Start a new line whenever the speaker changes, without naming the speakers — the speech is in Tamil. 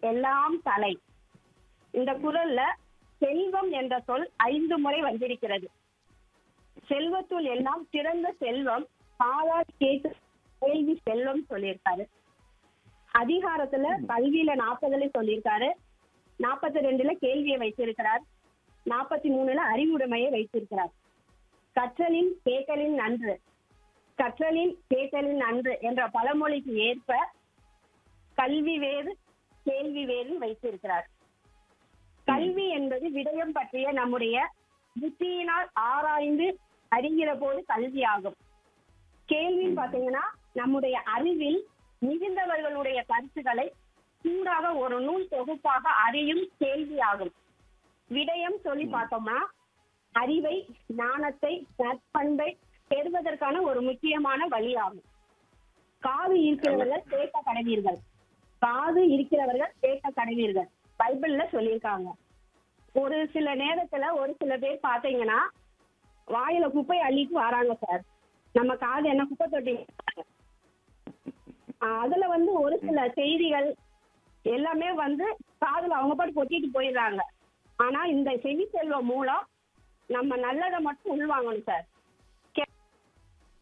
எல்லாம் தலை இந்த குரல்ல செல்வம் என்ற சொல் ஐந்து முறை வந்திருக்கிறது செல்வத்துள் எல்லாம் சிறந்த செல்வம் பாலால் கேட்டு கேள்வி செல்வம் சொல்லியிருக்காரு அதிகாரத்துல கல்வியில நாற்பதுல சொல்லியிருக்காரு நாற்பத்தி ரெண்டுல கேள்வியை வைத்திருக்கிறார் நாற்பத்தி மூணுல அறிவுடைமையை வைத்திருக்கிறார் கற்றலின் கேட்டலின் நன்று கற்றலின் கேட்டலின் நன்று என்ற பழமொழிக்கு ஏற்ப கல்வி வேறு கேள்வி வேறு வைத்திருக்கிறார் கல்வி என்பது விடயம் பற்றிய நம்முடைய புத்தியினால் ஆராய்ந்து அறிகிற போது கல்வி ஆகும் கேள்வின்னு பாத்தீங்கன்னா நம்முடைய அறிவில் மிகுந்தவர்களுடைய கருத்துக்களை சூடாக ஒரு நூல் தொகுப்பாக அறியும் கேள்வி ஆகும் விடயம் சொல்லி பார்த்தோம்னா அறிவை ஞானத்தை நற்பண்பை பெறுவதற்கான ஒரு முக்கியமான வழியாகும் காது இருக்கிறவர்கள் கேட்க கடவீர்கள் காது இருக்கிறவர்கள் கேட்க கடவீர்கள் பைபிள்ல சொல்லியிருக்காங்க ஒரு சில நேரத்துல ஒரு சில பேர் பாத்தீங்கன்னா வாயில குப்பை அள்ளிட்டு வராங்க சார் நம்ம காது என்ன குப்பை தொட்டி ஆஹ் அதுல வந்து ஒரு சில செய்திகள் எல்லாமே வந்து காதுல அவங்க பாட்டு கொட்டிட்டு போயிடுறாங்க ஆனா இந்த செவி செல்வம் மூலம் நம்ம நல்லதை மட்டும் உள்வாங்கணும் சார்